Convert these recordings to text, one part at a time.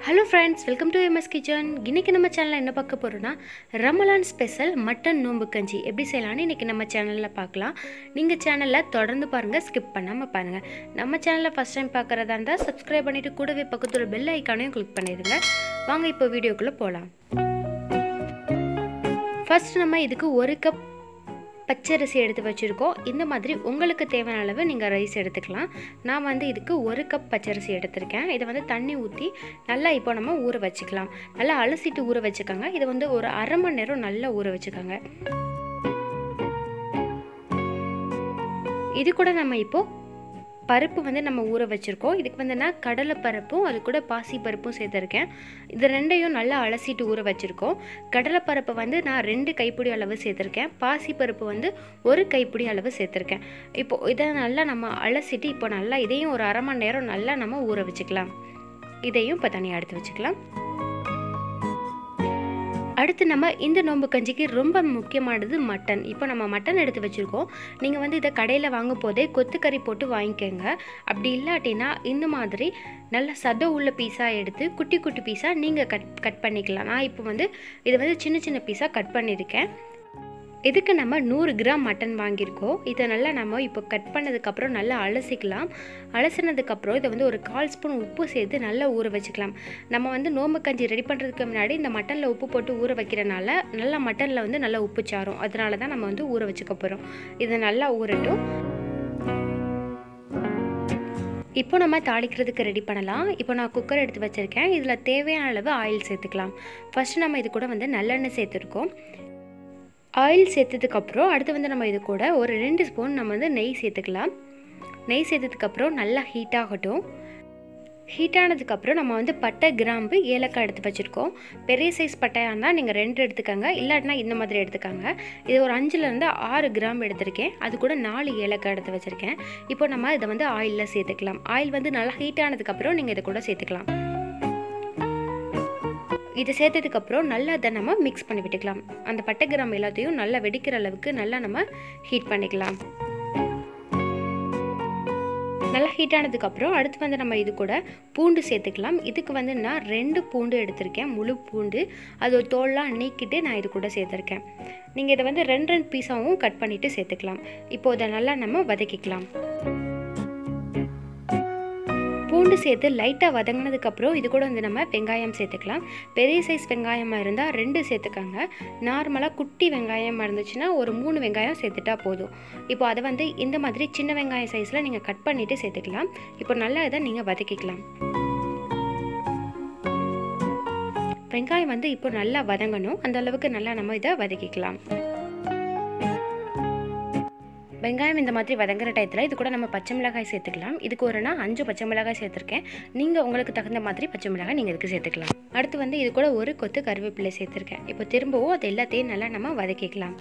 hello friends welcome to MS kitchen இன்றைக்கி நம்ம சேனலில் என்ன பார்க்க போகிறோன்னா ரமலான் ஸ்பெஷல் மட்டன் நோம்பு கஞ்சி எப்படி செய்யலாம்னு இன்றைக்கி நம்ம சேனலில் பார்க்கலாம் நீங்கள் சேனலில் தொடர்ந்து பாருங்கள் ஸ்கிப் பண்ணாமல் பாருங்கள் நம்ம சேனலில் ஃபஸ்ட் டைம் பார்க்குறதா இருந்தால் சப்ஸ்கிரைப் பண்ணிவிட்டு கூடவே பக்கத்தில் பெல் ஐக்கானையும் கிளிக் பண்ணிடுங்க வாங்க இப்போ வீடியோக்குள்ளே போகலாம் ஃபர்ஸ்ட் நம்ம இதுக்கு ஒரு கப் பச்சரிசி எடுத்து வச்சுருக்கோம் இந்த மாதிரி உங்களுக்கு தேவையான அளவு நீங்கள் ரைஸ் எடுத்துக்கலாம் நான் வந்து இதுக்கு ஒரு கப் பச்சரிசி எடுத்திருக்கேன் இதை வந்து தண்ணி ஊற்றி நல்லா இப்போ நம்ம ஊற வச்சுக்கலாம் நல்லா அலசிட்டு ஊற வச்சுக்கோங்க இதை வந்து ஒரு அரை மணி நேரம் நல்லா ஊற வச்சுக்கோங்க இது கூட நம்ம இப்போது பருப்பு வந்து நம்ம ஊற வச்சுருக்கோம் இதுக்கு வந்து நான் கடலை பருப்பும் அது கூட பாசி பருப்பும் சேர்த்துருக்கேன் இது ரெண்டையும் நல்லா அலசிட்டு ஊற வச்சுருக்கோம் கடலை பருப்பை வந்து நான் ரெண்டு கைப்பிடி அளவு சேர்த்துருக்கேன் பாசி பருப்பு வந்து ஒரு கைப்பிடி அளவு சேர்த்துருக்கேன் இப்போது இதை நல்லா நம்ம அலசிட்டு இப்போ நல்லா இதையும் ஒரு அரை மணி நேரம் நல்லா நம்ம ஊற வச்சுக்கலாம் இதையும் இப்போ தனியாக எடுத்து வச்சுக்கலாம் அடுத்து நம்ம இந்த நோம்பு கஞ்சிக்கு ரொம்ப முக்கியமானது மட்டன் இப்போ நம்ம மட்டன் எடுத்து வச்சுருக்கோம் நீங்கள் வந்து இதை கடையில் வாங்கும் போதே கொத்துக்கறி போட்டு வாங்கிக்கோங்க அப்படி இல்லாட்டினா இந்த மாதிரி நல்ல சத உள்ள பீஸாக எடுத்து குட்டி குட்டி பீஸாக நீங்கள் கட் கட் பண்ணிக்கலாம் நான் இப்போ வந்து இதை வந்து சின்ன சின்ன பீஸாக கட் பண்ணியிருக்கேன் இதுக்கு நம்ம நூறு கிராம் மட்டன் வாங்கியிருக்கோம் இதை நல்லா நம்ம இப்போ கட் பண்ணதுக்கப்புறம் நல்லா அலசிக்கலாம் அலசினதுக்கப்புறம் இதை வந்து ஒரு கால் ஸ்பூன் உப்பு சேர்த்து நல்லா ஊற வச்சுக்கலாம் நம்ம வந்து நோம்பு கஞ்சி ரெடி பண்ணுறதுக்கு முன்னாடி இந்த மட்டனில் உப்பு போட்டு ஊற வைக்கிறனால நல்லா மட்டனில் வந்து நல்லா உப்பு சாரும் அதனால தான் நம்ம வந்து ஊற வச்சுக்க போகிறோம் இதை நல்லா ஊறட்டும் இப்போ நம்ம தாளிக்கிறதுக்கு ரெடி பண்ணலாம் இப்போ நான் குக்கர் எடுத்து வச்சுருக்கேன் இதில் தேவையான அளவு ஆயில் சேர்த்துக்கலாம் ஃபஸ்ட்டு நம்ம இது கூட வந்து நல்லெண்ணெய் சேர்த்துருக்கோம் ஆயில் சேர்த்ததுக்கப்புறம் அடுத்து வந்து நம்ம இது கூட ஒரு ரெண்டு ஸ்பூன் நம்ம வந்து நெய் சேர்த்துக்கலாம் நெய் சேர்த்ததுக்கப்புறம் நல்லா ஹீட் ஆகட்டும் ஹீட் ஆனதுக்கப்புறம் நம்ம வந்து பட்டை கிராம்பு ஏலக்காய் எடுத்து வச்சுருக்கோம் பெரிய சைஸ் பட்டையாக இருந்தால் நீங்கள் ரெண்டு எடுத்துக்கோங்க இல்லாட்டினா இந்த மாதிரி எடுத்துக்கோங்க இது ஒரு அஞ்சுலேருந்து ஆறு கிராம் எடுத்திருக்கேன் அது கூட நாலு ஏலக்காய் எடுத்து வச்சுருக்கேன் இப்போ நம்ம இதை வந்து ஆயிலில் சேர்த்துக்கலாம் ஆயில் வந்து நல்லா ஹீட் ஆனதுக்கப்புறம் நீங்கள் இதை கூட சேர்த்துக்கலாம் இதை சேர்த்ததுக்கப்புறம் நல்லா அதை நம்ம மிக்ஸ் பண்ணி விட்டுக்கலாம் அந்த பட்டை கிராம் எல்லாத்தையும் நல்லா வெடிக்கிற அளவுக்கு நல்லா நம்ம ஹீட் பண்ணிக்கலாம் நல்லா ஹீட் ஆனதுக்கப்புறம் அடுத்து வந்து நம்ம இது கூட பூண்டு சேர்த்துக்கலாம் இதுக்கு வந்து நான் ரெண்டு பூண்டு எடுத்திருக்கேன் முழு பூண்டு அது ஒரு தோல்லாம் நீக்கிட்டு நான் இது கூட சேர்த்துருக்கேன் நீங்கள் இதை வந்து ரெண்டு ரெண்டு பீஸாகவும் கட் பண்ணிவிட்டு சேர்த்துக்கலாம் இப்போ இதை நல்லா நம்ம வதக்கிக்கலாம் பூண்டு சேர்த்து லைட்டாக வதங்கினதுக்கப்புறம் இது கூட வந்து நம்ம வெங்காயம் சேர்த்துக்கலாம் பெரிய சைஸ் வெங்காயமாக இருந்தால் ரெண்டு சேர்த்துக்கோங்க நார்மலாக குட்டி வெங்காயமாக இருந்துச்சுன்னா ஒரு மூணு வெங்காயம் சேர்த்துட்டா போதும் இப்போ அதை வந்து இந்த மாதிரி சின்ன வெங்காயம் சைஸில் நீங்கள் கட் பண்ணிவிட்டு சேர்த்துக்கலாம் இப்போ நல்லா இதை நீங்கள் வதக்கிக்கலாம் வெங்காயம் வந்து இப்போ நல்லா வதங்கணும் அந்த அளவுக்கு நல்லா நம்ம இதை வதக்கிக்கலாம் வெங்காயம் இந்த மாதிரி வதங்குற டயத்தில் இது கூட நம்ம பச்சை மிளகாய் சேர்த்துக்கலாம் இதுக்கு ஒரு நான் அஞ்சு பச்சை மிளகாய் சேர்த்துருக்கேன் நீங்கள் உங்களுக்கு தகுந்த மாதிரி பச்சை மிளகாய் நீங்கள் இதுக்கு சேர்த்துக்கலாம் அடுத்து வந்து இது கூட ஒரு கொத்து கருவேப்பிலை சேர்த்துருக்கேன் இப்போ திரும்பவும் அது எல்லாத்தையும் நல்லா நம்ம வதக்கிக்கலாம்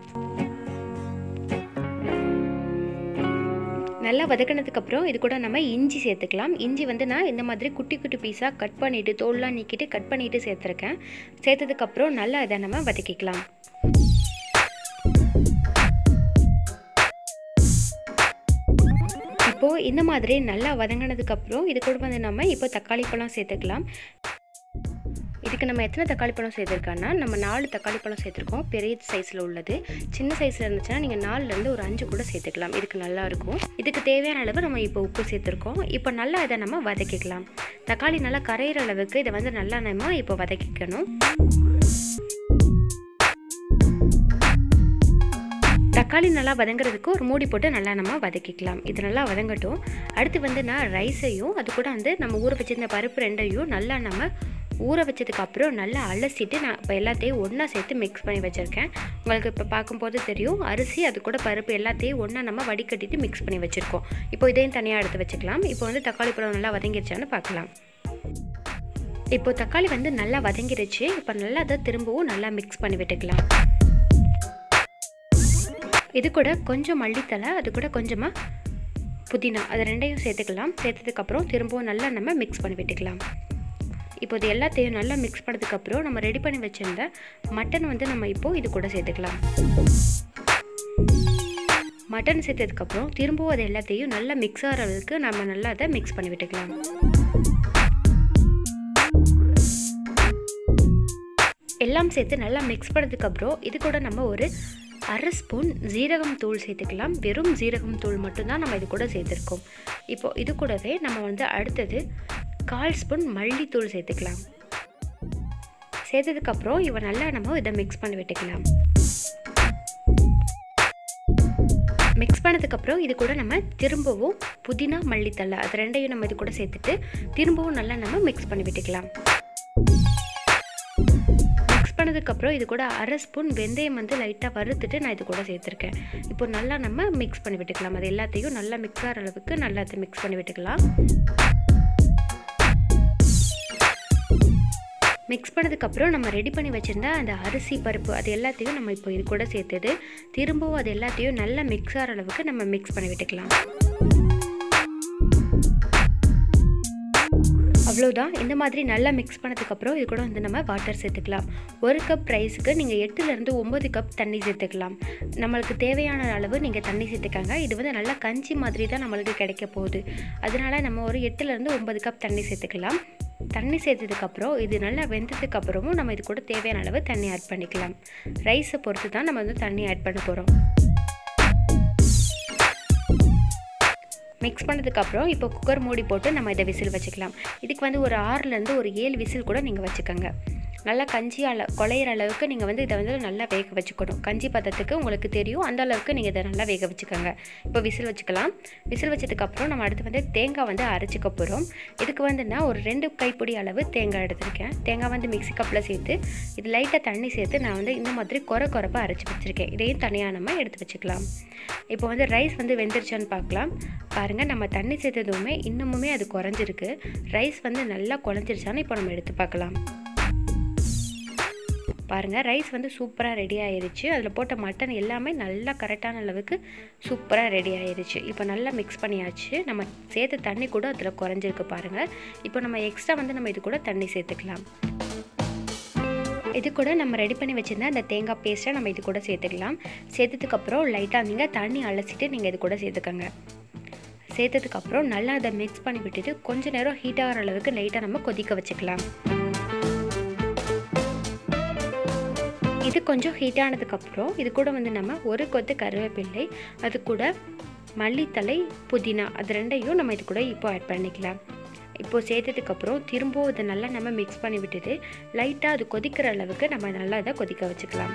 நல்லா வதக்கினதுக்கப்புறம் இது கூட நம்ம இஞ்சி சேர்த்துக்கலாம் இஞ்சி வந்து நான் இந்த மாதிரி குட்டி குட்டி பீஸாக கட் பண்ணிவிட்டு தோல்லாம் நீக்கிட்டு கட் பண்ணிவிட்டு சேர்த்துருக்கேன் சேர்த்ததுக்கப்புறம் நல்லா இதை நம்ம வதக்கிக்கலாம் இப்போது இந்த மாதிரி நல்லா வதங்கினதுக்கப்புறம் இது கூட வந்து நம்ம இப்போ தக்காளி பழம் சேர்த்துக்கலாம் இதுக்கு நம்ம எத்தனை தக்காளி பழம் சேர்த்துருக்கோன்னா நம்ம நாலு தக்காளி பழம் சேர்த்துருக்கோம் பெரிய சைஸில் உள்ளது சின்ன சைஸில் இருந்துச்சுன்னா நீங்கள் நாலுலேருந்து ஒரு அஞ்சு கூட சேர்த்துக்கலாம் இதுக்கு நல்லாயிருக்கும் இதுக்கு தேவையான அளவு நம்ம இப்போ உப்பு சேர்த்துருக்கோம் இப்போ நல்லா இதை நம்ம வதக்கிக்கலாம் தக்காளி நல்லா கரையிற அளவுக்கு இதை வந்து நல்லா நம்ம இப்போ வதக்கிக்கணும் தக்காளி நல்லா வதங்குறதுக்கு ஒரு மூடி போட்டு நல்லா நம்ம வதக்கிக்கலாம் இது நல்லா வதங்கட்டும் அடுத்து வந்து நான் ரைஸையும் அது கூட வந்து நம்ம ஊற வச்சிருந்த பருப்பு ரெண்டையும் நல்லா நம்ம ஊற வச்சதுக்கப்புறம் நல்லா அலசிட்டு நான் இப்போ எல்லாத்தையும் ஒன்றா சேர்த்து மிக்ஸ் பண்ணி வச்சுருக்கேன் உங்களுக்கு இப்போ பார்க்கும்போது தெரியும் அரிசி அது கூட பருப்பு எல்லாத்தையும் ஒன்றா நம்ம வடிகட்டிட்டு மிக்ஸ் பண்ணி வச்சுருக்கோம் இப்போ இதையும் தனியாக எடுத்து வச்சுக்கலாம் இப்போ வந்து தக்காளி பழம் நல்லா வதங்கிருச்சான்னு பார்க்கலாம் இப்போ தக்காளி வந்து நல்லா வதங்கிருச்சு இப்போ நல்லா அதை திரும்பவும் நல்லா மிக்ஸ் பண்ணி விட்டுக்கலாம் இது கூட கொஞ்சம் மல்லித்தலை அது கூட கொஞ்சமாக புதினா அது ரெண்டையும் சேர்த்துக்கலாம் சேர்த்ததுக்கப்புறம் திரும்பவும் நல்லா நம்ம மிக்ஸ் பண்ணி விட்டுக்கலாம் இப்போ இது எல்லாத்தையும் நல்லா மிக்ஸ் பண்ணதுக்கப்புறம் நம்ம ரெடி பண்ணி வச்சுருந்த மட்டன் வந்து நம்ம இப்போது இது கூட சேர்த்துக்கலாம் மட்டன் சேர்த்ததுக்கப்புறம் திரும்பவும் அது எல்லாத்தையும் நல்லா மிக்ஸ் ஆகிற அளவுக்கு நம்ம நல்லா அதை மிக்ஸ் பண்ணி விட்டுக்கலாம் எல்லாம் சேர்த்து நல்லா மிக்ஸ் பண்ணதுக்கப்புறம் இது கூட நம்ம ஒரு அரை ஸ்பூன் ஜீரகம் தூள் சேர்த்துக்கலாம் வெறும் ஜீரகம் தூள் மட்டும்தான் நம்ம இது கூட சேர்த்துருக்கோம் இப்போது இது கூடவே நம்ம வந்து அடுத்தது கால் ஸ்பூன் மல்லித்தூள் சேர்த்துக்கலாம் சேர்த்ததுக்கப்புறம் இவன் நல்லா நம்ம இதை மிக்ஸ் பண்ணி விட்டுக்கலாம் மிக்ஸ் பண்ணதுக்கப்புறம் இது கூட நம்ம திரும்பவும் புதினா மல்லித்தலை அது ரெண்டையும் நம்ம இது கூட சேர்த்துட்டு திரும்பவும் நல்லா நம்ம மிக்ஸ் பண்ணி விட்டுக்கலாம் மிக்ஸ் பண்ணதுக்கப்புறம் இது கூட அரை ஸ்பூன் வெந்தயம் வந்து லைட்டாக வறுத்துட்டு நான் இது கூட சேர்த்துருக்கேன் இப்போ நல்லா நம்ம மிக்ஸ் பண்ணி விட்டுக்கலாம் அது எல்லாத்தையும் நல்லா மிக்ஸ் ஆகிற அளவுக்கு நல்லா அதை மிக்ஸ் பண்ணி விட்டுக்கலாம் மிக்ஸ் பண்ணதுக்கப்புறம் நம்ம ரெடி பண்ணி வச்சுருந்த அந்த அரிசி பருப்பு அது எல்லாத்தையும் நம்ம இப்போ இது கூட சேர்த்துது திரும்பவும் அது எல்லாத்தையும் நல்லா மிக்ஸ் ஆகிற அளவுக்கு நம்ம மிக்ஸ் பண்ணி விட்டுக்கலாம் அவ்வளோதான் இந்த மாதிரி நல்லா மிக்ஸ் பண்ணதுக்கப்புறம் இது கூட வந்து நம்ம வாட்டர் சேர்த்துக்கலாம் ஒரு கப் ரைஸுக்கு நீங்கள் எட்டுலேருந்து ஒம்பது கப் தண்ணி சேர்த்துக்கலாம் நம்மளுக்கு தேவையான அளவு நீங்கள் தண்ணி சேர்த்துக்காங்க இது வந்து நல்லா கஞ்சி மாதிரி தான் நம்மளுக்கு கிடைக்க போகுது அதனால் நம்ம ஒரு எட்டுலேருந்து ஒம்பது கப் தண்ணி சேர்த்துக்கலாம் தண்ணி சேர்த்ததுக்கப்புறம் இது நல்லா வெந்ததுக்கப்புறமும் நம்ம இது கூட தேவையான அளவு தண்ணி ஆட் பண்ணிக்கலாம் ரைஸை பொறுத்து தான் நம்ம வந்து தண்ணி ஆட் பண்ண போகிறோம் மிக்ஸ் பண்ணதுக்கப்புறம் இப்போ குக்கர் மூடி போட்டு நம்ம இதை விசில் வச்சுக்கலாம் இதுக்கு வந்து ஒரு ஆறுலேருந்து ஒரு ஏழு விசில் கூட நீங்கள் வச்சுக்கோங்க நல்லா கஞ்சி அள குழையிற அளவுக்கு நீங்கள் வந்து இதை வந்து நல்லா வேக வச்சுக்கணும் கஞ்சி பதத்துக்கு உங்களுக்கு தெரியும் அந்த அளவுக்கு நீங்கள் இதை நல்லா வேக வச்சுக்கோங்க இப்போ விசில் வச்சுக்கலாம் விசில் வச்சதுக்கப்புறம் நம்ம அடுத்து வந்து தேங்காய் வந்து அரைச்சிக்க போகிறோம் இதுக்கு வந்து நான் ஒரு ரெண்டு கைப்பிடி அளவு தேங்காய் எடுத்திருக்கேன் தேங்காய் வந்து மிக்சி கப்பில் சேர்த்து இது லைட்டாக தண்ணி சேர்த்து நான் வந்து இந்த மாதிரி குறை குறைப்பாக அரைச்சி வச்சுருக்கேன் இதையும் தனியாக நம்ம எடுத்து வச்சுக்கலாம் இப்போ வந்து ரைஸ் வந்து வெந்துருச்சான்னு பார்க்கலாம் பாருங்கள் நம்ம தண்ணி சேர்த்ததுமே இன்னமுமே அது குறைஞ்சிருக்கு ரைஸ் வந்து நல்லா குழஞ்சிருச்சான்னு இப்போ நம்ம எடுத்து பார்க்கலாம் பாருங்கள் ரைஸ் வந்து சூப்பராக ரெடி ஆயிருச்சு அதில் போட்ட மட்டன் எல்லாமே நல்லா கரெக்டான அளவுக்கு சூப்பராக ரெடி ஆயிருச்சு இப்போ நல்லா மிக்ஸ் பண்ணியாச்சு நம்ம சேர்த்த தண்ணி கூட அதில் குறைஞ்சிருக்கு பாருங்கள் இப்போ நம்ம எக்ஸ்ட்ரா வந்து நம்ம இது கூட தண்ணி சேர்த்துக்கலாம் இது கூட நம்ம ரெடி பண்ணி வச்சுருந்த அந்த தேங்காய் பேஸ்ட்டை நம்ம இது கூட சேர்த்துக்கலாம் சேர்த்ததுக்கப்புறம் லைட்டாக நீங்கள் தண்ணி அலசிட்டு நீங்கள் இது கூட சேர்த்துக்கோங்க சேர்த்ததுக்கப்புறம் நல்லா அதை மிக்ஸ் பண்ணி விட்டுட்டு கொஞ்ச நேரம் ஹீட் ஆகிற அளவுக்கு லைட்டாக நம்ம கொதிக்க வச்சுக்கலாம் இது கொஞ்சம் ஹீட் ஆனதுக்கப்புறம் இது கூட வந்து நம்ம ஒரு கொத்து கருவேப்பிள்ளை அது கூட மல்லித்தலை புதினா அது ரெண்டையும் நம்ம இது கூட இப்போ ஆட் பண்ணிக்கலாம் இப்போது சேர்த்ததுக்கப்புறம் திரும்பவும் இதை நல்லா நம்ம மிக்ஸ் பண்ணி விட்டுட்டு லைட்டாக அது கொதிக்கிற அளவுக்கு நம்ம நல்லா இதை கொதிக்க வச்சுக்கலாம்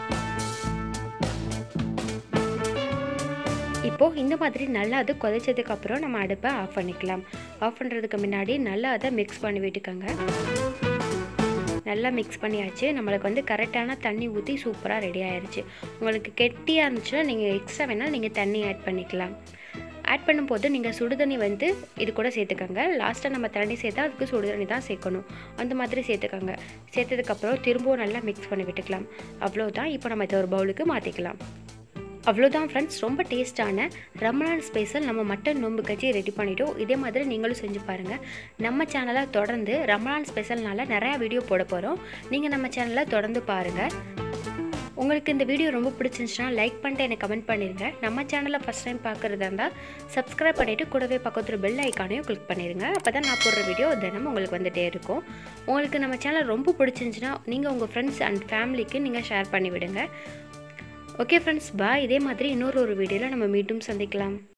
இப்போது இந்த மாதிரி நல்லா அது கொதிச்சதுக்கப்புறம் நம்ம அடுப்பை ஆஃப் பண்ணிக்கலாம் ஆஃப் பண்ணுறதுக்கு முன்னாடி நல்லா அதை மிக்ஸ் பண்ணி விட்டுக்கோங்க நல்லா மிக்ஸ் பண்ணியாச்சு நம்மளுக்கு வந்து கரெக்டான தண்ணி ஊற்றி சூப்பராக ரெடி ஆயிடுச்சு உங்களுக்கு கெட்டியாக இருந்துச்சுன்னா நீங்கள் எக்ஸ்ட்ரா வேணால் நீங்கள் தண்ணி ஆட் பண்ணிக்கலாம் ஆட் பண்ணும்போது நீங்கள் சுடுதண்ணி வந்து இது கூட சேர்த்துக்கோங்க லாஸ்ட்டாக நம்ம தண்ணி சேர்த்தா அதுக்கு சுடுதண்ணி தான் சேர்க்கணும் அந்த மாதிரி சேர்த்துக்கோங்க சேர்த்ததுக்கப்புறம் திரும்பவும் நல்லா மிக்ஸ் பண்ணி விட்டுக்கலாம் அவ்வளோதான் இப்போ நம்ம இதை ஒரு பவுலுக்கு மாற்றிக்கலாம் அவ்வளோதான் ஃப்ரெண்ட்ஸ் ரொம்ப டேஸ்ட்டான ரமலான் ஸ்பெஷல் நம்ம மட்டன் நோம்பு கட்சி ரெடி பண்ணிட்டோம் இதே மாதிரி நீங்களும் செஞ்சு பாருங்கள் நம்ம சேனலை தொடர்ந்து ரமலான் ஸ்பெஷல்னால நிறையா வீடியோ போட போகிறோம் நீங்கள் நம்ம சேனலை தொடர்ந்து பாருங்கள் உங்களுக்கு இந்த வீடியோ ரொம்ப பிடிச்சிருந்துச்சுன்னா லைக் பண்ணிட்டு எனக்கு கமெண்ட் பண்ணிடுங்க நம்ம சேனலை ஃபஸ்ட் டைம் பார்க்குறதா இருந்தால் சப்ஸ்கிரைப் பண்ணிவிட்டு கூடவே பக்கத்தில் பெல் ஐக்கானையும் கிளிக் பண்ணிடுங்க அப்போ தான் நான் போடுற வீடியோ தினமும் உங்களுக்கு வந்துகிட்டே இருக்கும் உங்களுக்கு நம்ம சேனல் ரொம்ப பிடிச்சிருந்துச்சுன்னா நீங்கள் உங்கள் ஃப்ரெண்ட்ஸ் அண்ட் ஃபேமிலிக்கு நீங்கள் ஷேர் பண்ணி விடுங்க ஓகே ஃப்ரெண்ட்ஸ் பாய் இதே மாதிரி இன்னொரு ஒரு வீடியோவில் நம்ம மீண்டும் சந்திக்கலாம்